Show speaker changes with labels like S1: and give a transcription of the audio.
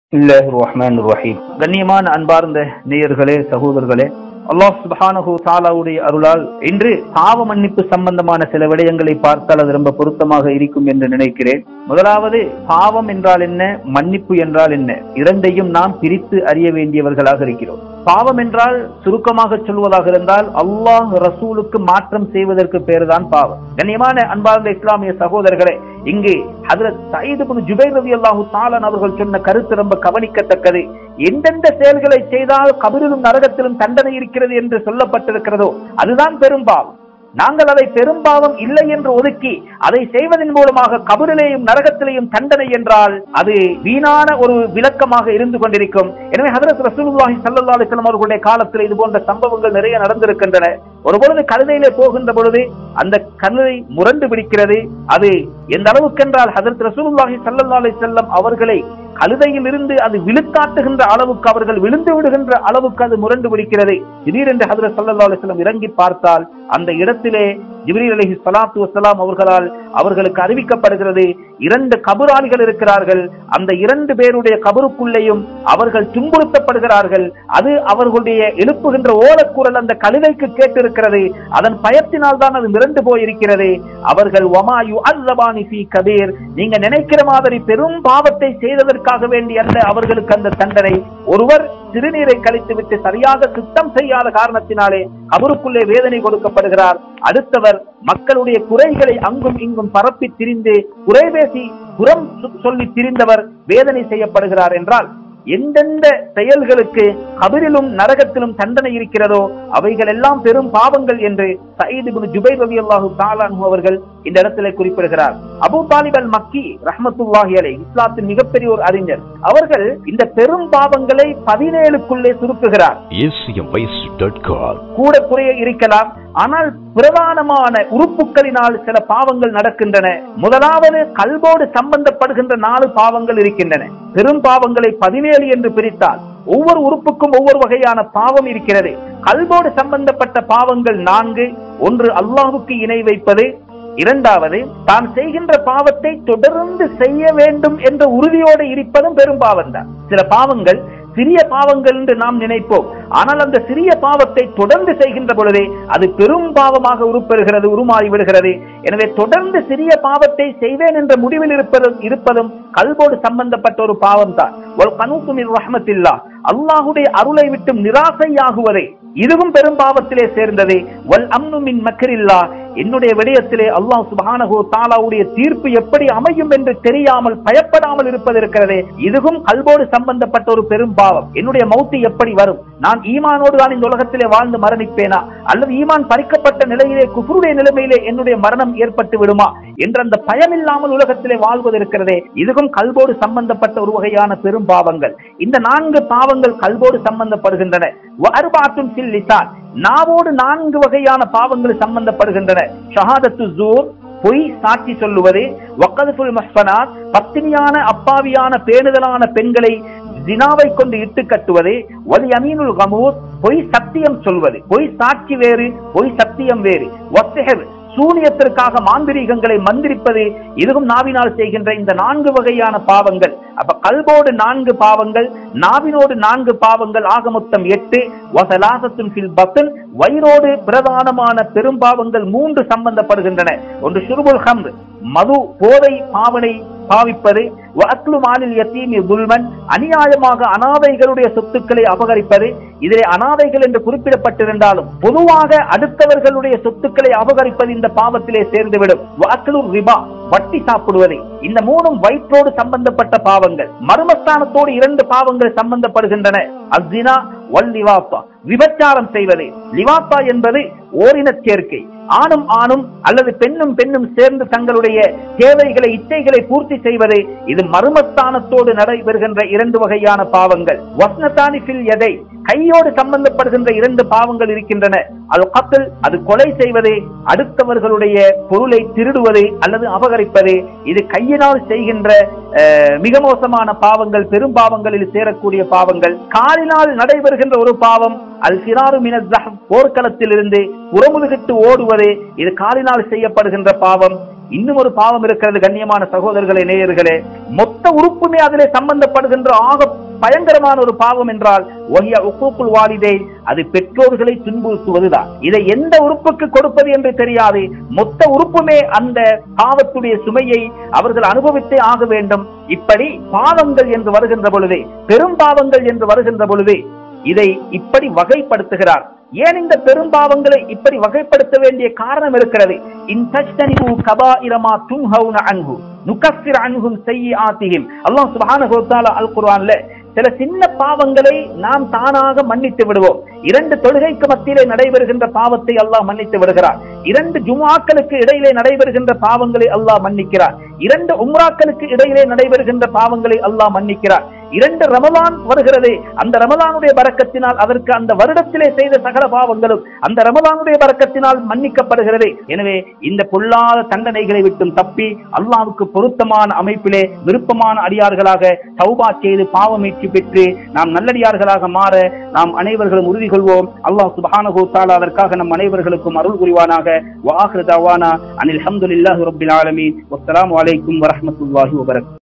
S1: பிஸ்மில்லாஹிர் ரஹ்மானிர் ரஹீம் கண்ணியமான அன்பார்ந்த நேயர்களே சகோதரர்களே அல்லாஹ் சுப்ஹானஹு தஆலாவுடைய அருளால் இன்று பாவ மன்னிப்பு சம்பந்தமான சில விடயங்களை பார்த்தால் அது ரொம்ப பொருத்தமாக இருக்கும் என்று நினைக்கிறேன் முதலாவது பாவம் என்றால் என்ன மன்னிப்பு என்றால் என்ன இரண்டையும் நாம் பிரித்து அறிய வேண்டியவர்களாக இருக்கிறோம் பாவம் என்றால் சுருக்கமாக சொல்வதாக இருந்தால் அல்லாஹ் ரசூலுக்கு மாற்றம் செய்வதற்கு பேருதான் பாவம் கண்ணியமான அன்பார்ந்த இஸ்லாமிய சகோதரர்களே இங்கு ஹதரத் சயீது பின் ஜுபைர் ரலியல்லாஹு தஆலா அவர்கள் சொன்ன கருத்து ரொம்ப கவனிக்கத்தக்கது எந்தெந்த செயல்களை செய்தால் கபிரிலும் நரகத்திலும் தண்டனை இருக்கிறது என்று சொல்லப்பட்டிருக்கிறதோ அதுதான் பெரும்பாவம் நாங்கள் அதை பெரும்பாவம் இல்லை என்று ஒதுக்கி அதை செய்வதன் மூலமாக கபரிலேயும் நரகத்திலேயும் தண்டனை என்றால் அது வீணான ஒரு விளக்கமாக இருந்து கொண்டிருக்கும் எனவே ஹதரத் ரசூலுல்லாஹி ஸல்லல்லாஹு அலைஹி வஸல்லம் அவர்களுடைய காலத்தில் இது போன்ற சம்பவங்கள் நிறைய நடந்திருக்கின்றன ஒரு பொழுது கழுதையிலே போகின்ற பொழுது அந்த கழுதை முரண்டு பிடிக்கிறது அது எந்த அளவுக்கு என்றால் ஹதரத் ரசூலுல்லாஹி ஸல்லல்லாஹு அலைஹி வஸல்லம் அவர்களை கழுதையில் இருந்து அது விழுக்காட்டுகின்ற அளவுக்கு அவர்கள் விழுந்து விடுகின்ற அளவுக்கு அது முரண்டு பிடிக்கிறது திடீரென்று ஹதரத் ஸல்லல்லாஹு அலைஹி வஸல்லம் இறங்கி பார்த்தால் அந்த இடத்திலே ஜிப்ரீல் அலைஹி ஸலாத்து வஸலாம் அவர்களால் அவர்களுக்கு அறிவிக்கப்படுகிறது இரண்டு கபராளிகள் இருக்கிறார்கள் அந்த இரண்டு பேருடைய கபருக்குள்ளேயும் அவர்கள் துன்புறுத்தப்படுகிறார்கள் அது அவர்களுடைய எழுப்புகின்ற ஓலக்குரல் அந்த கழுதைக்கு கேட்டிருக்கிறது அதன் பயத்தினால் தான் அது மிரண்டு போயிருக்கிறது அவர்கள் ஒமாயு அல்லபானி ஃபீ கபீர் நீங்க நினைக்கிற மாதிரி பெரும் பாவத்தை செய்ததற்காக வேண்டி அல்ல அவர்களுக்கு அந்த தண்டனை ஒருவர் சிறுநீரை கழித்துவிட்டு சரியாக சுத்தம் செய்யாத காரணத்தினாலே அவருக்குள்ளே வேதனை கொடுக்கப்படுகிறார் அடுத்தவர் மக்களுடைய குறைகளை அங்கும் இங்கும் பரப்பி திரிந்து குறை பேசி புறம் சொ- சொல்லி திரிந்தவர் வேதனை செய்யப்படுகிறார் என்றால் எந்தெந்த செயல்களுக்கு கபிரிலும் நரகத்திலும் தண்டனை இருக்கிறதோ அவைகள் எல்லாம் பெரும் பாவங்கள் என்று சயீது இப்னு ஜுபைர் ரலியல்லாஹு தஆலா அன்ஹு அவர்கள் இந்த இடத்திலே குறிப்பிடுகிறார் அபூ தாலிப் அல் மக்கி ரஹ்மத்துல்லாஹி அலைஹி இஸ்லாத்தின் மிகப்பெரிய ஒரு அறிஞர் அவர்கள் இந்த பெரும் பாவங்களை பதினேழுக்குள்ளே சுருக்குகிறார்
S2: acmvoice.com
S1: கூட குறைய இருக்கலாம் ஆனால் பிரதானமான உறுப்புகளினால் சில பாவங்கள் நடக்கின்றன முதலாவது கல்வோடு சம்பந்தப்படுகின்ற நாலு பாவங்கள் இருக்கின்றன பெரும் பாவங்களை பதினேழு என்று பிரித்தால் ஒவ்வொரு உறுப்புக்கும் ஒவ்வொரு வகையான பாவம் இருக்கிறது கல்வோடு சம்பந்தப்பட்ட பாவங்கள் நான்கு ஒன்று அல்லாஹ்வுக்கு இணை வைப்பது இரண்டாவது தான் செய்கின்ற பாவத்தை தொடர்ந்து செய்ய வேண்டும் என்ற உறுதியோடு இருப்பதும் பெரும் பாவம்தான் சில பாவங்கள் சிறிய பாவங்கள் என்று நாம் நினைப்போம் ஆனால் அந்த சிறிய பாவத்தை தொடர்ந்து செய்கின்ற பொழுதே அது பெரும் பாவமாக உருப்பெறுகிறது உருமாறி விடுகிறது எனவே தொடர்ந்து சிறிய பாவத்தை செய்வேன் என்ற முடிவில் இருப்பதும் இருப்பதும் கல்வோடு சம்பந்தப்பட்ட ஒரு பாவம் தான் ரஹமத்தில்லா அல்லாஹுடைய அருளை விட்டு நிராசையாகுவதே இதுவும் பெரும் பாவத்திலே சேர்ந்தது வல் அம்னு மின் மக்கரில்லா என்னுடைய விடயத்திலே அல்லாஹ் சுப்ஹானஹு தாலாவுடைய தீர்ப்பு எப்படி அமையும் என்று தெரியாமல் பயப்படாமல் இருப்பது இருக்கிறதே இதுவும் கல்வோடு சம்பந்தப்பட்ட ஒரு பெரும் பாவம் என்னுடைய மௌத்து எப்படி வரும் நான் ஈமானோடு தான் இந்த உலகத்திலே வாழ்ந்து மரணிப்பேனா அல்லது ஈமான் பறிக்கப்பட்ட நிலையிலே குஃபருடைய நிலைமையிலே என்னுடைய மரணம் ஏற்பட்டு விடுமா என்ற அந்த பயமில்லாமல் உலகத்திலே வாழ்வது இருக்கிறதே இதுவும் கல்வோடு சம்பந்தப்பட்ட ஒரு வகையான பெரும் பாவங்கள் இந்த நான்கு பாவங்கள் கல்வோடு சம்பந்தப்படுகின்றன அருபாத்தும் சில் லிசான் நாவோடு நான்கு வகையான பாவங்கள் சம்பந்தப்படுகின்றன ஷஹாதத்து ஜூர் பொய் சாட்சி சொல்லுவது வக்கதுல் மஸ்பனாத் பத்தினியான அப்பாவியான பேணுதலான பெண்களை ஜினாவை கொண்டு இட்டு கட்டுவது வலி அமீனுல் கமூர் பொய் சத்தியம் சொல்வது பொய் சாட்சி வேறு பொய் சத்தியம் வேறு வஸ்ஹர் சூனியத்திற்காக மாந்திரீகங்களை மந்திரிப்பது இதுவும் நாவினால் செய்கின்ற இந்த நான்கு வகையான பாவங்கள் அப்ப கல்போடு நான்கு பாவங்கள் நாவினோடு நான்கு பாவங்கள் ஆக மொத்தம் எட்டு வசலாசத்தும் ஃபில் பத்தன் வயிறோடு பிரதானமான பெரும் பாவங்கள் மூன்று சம்பந்தப்படுகின்றன ஒன்று சுருபுல் ஹம்ர் மது போதை பாவனை பாவிப்பது வஅக்லு மாலில் யத்தீமி துல்மன் அநியாயமாக அனாதைகளுடைய சொத்துக்களை அபகரிப்பது இதிலே அனாதைகள் என்று குறிப்பிடப்பட்டிருந்தாலும் பொதுவாக அடுத்தவர்களுடைய சொத்துக்களை அபகரிப்பது இந்த பாவத்திலே சேர்ந்துவிடும் வஅக்லு ரிபா வட்டி சாப்பிடுவது இந்த மூணும் வயிற்றோடு சம்பந்தப்பட்ட பாவங்கள் மர்மஸ்தானத்தோடு இரண்டு பாவங்கள் சம்பந்தப்படுகின்றன அஸ்ஸினா வல் லிவாப்பா விபச்சாரம் செய்வது லிவாப்பா என்பது ஓரினச் சேர்க்கை ஆணும் ஆணும் அல்லது பெண்ணும் பெண்ணும் சேர்ந்து தங்களுடைய தேவைகளை இச்சைகளை பூர்த்தி செய்வது இது மர்மஸ்தானத்தோடு நடைபெறுகின்ற இரண்டு வகையான பாவங்கள் வஸ்னத்தானி ஃபில் எதை கையோடு சம்பந்தப்படுகின்ற இரண்டு பாவங்கள் இருக்கின்றன அது கத்தல் அது கொலை செய்வது அடுத்தவர்களுடைய பொருளை திருடுவது அல்லது அபகரிப்பது இது கையினால் செய்கின்ற அஹ், மிக மோசமான பாவங்கள் பெரும் பாவங்களில் சேரக்கூடிய பாவங்கள் காலினால் நடைபெறுகின்ற ஒரு பாவம் அல் சிராரு மினஸ் போர்க்களத்தில் இருந்து புறமுதுகிட்டு ஓடுவது இது காலினால் செய்யப்படுகின்ற பாவம் இன்னும் ஒரு பாவம் இருக்கிறது கண்ணியமான சகோதரர்களே நேயர்களே மொத்த உறுப்புமே அதிலே சம்பந்தப்படுகின்ற ஆக பயங்கரமான ஒரு பாவம் என்றால் ஒஹிய உக்கூக்குள் வாலிதை அது பெற்றோர்களை துன்புறுத்துவதுதான் இதை எந்த உறுப்புக்கு கொடுப்பது என்று தெரியாது மொத்த உறுப்புமே அந்த பாவத்துடைய சுமையை அவர்கள் அனுபவித்தே ஆக வேண்டும் இப்படி பாவங்கள் என்று வருகின்ற பொழுதே பெரும் பாவங்கள் என்று வருகின்ற பொழுதே இதை இப்படி வகைப்படுத்துகிறார் ஏன் இந்த பெரும் பாவங்களை இப்படி வகைப்படுத்த வேண்டிய காரணம் இருக்கிறது இன் தஜ்தனிபு கபாயிரமா துன்ஹவுன அன்ஹு நுகஃபிர் அன்ஹும் செய்யிஆத்திஹிம் அல்லாஹ் சுப்ஹானஹு வ தஆலா அல் குர்ஆன்ல சில சின்ன பாவங்களை நாம் தானாக மன்னித்து விடுவோம் இரண்டு தொழுகைக்கு மத்தியிலே நடைபெறுகின்ற பாவத்தை அல்லாஹ் மன்னித்து விடுகிறார் இரண்டு ஜுமாக்களுக்கு இடையிலே நடைபெறுகின்ற பாவங்களை அல்லாஹ் மன்னிக்கிறார் இரண்டு உம்ராக்களுக்கு இடையிலே நடைபெறுகின்ற பாவங்களை அல்லாஹ் மன்னிக்கிறார் இரண்டு ரமலான் வருகிறது அந்த ரமலானுடைய பறக்கத்தினால் அதற்கு அந்த வருடத்திலே செய்த சகல பாவங்களும் அந்த ரமலானுடைய பறக்கத்தினால் மன்னிக்கப்படுகிறது எனவே இந்த பொல்லாத தண்டனைகளை விட்டும் தப்பி அல்லாவுக்கு பொருத்தமான அமைப்பிலே விருப்பமான அடியார்களாக தௌபா செய்து பாவ மீட்சி பெற்று நாம் நல்லடியார்களாக மாற நாம் அனைவர்களும் உறுதி கொள்வோம் அல்லாஹ் சுபஹானஹு தஆலா அதற்காக நம் அனைவர்களுக்கும் அருள் புரிவானாக வாஹிரு தவானா அனில் ஹம்துலில்லாஹி ரப்பில் ஆலமீன் வஸ்ஸலாமு அலைக்கும் வரஹ்மத்துல்லாஹி வபரகாத்துஹு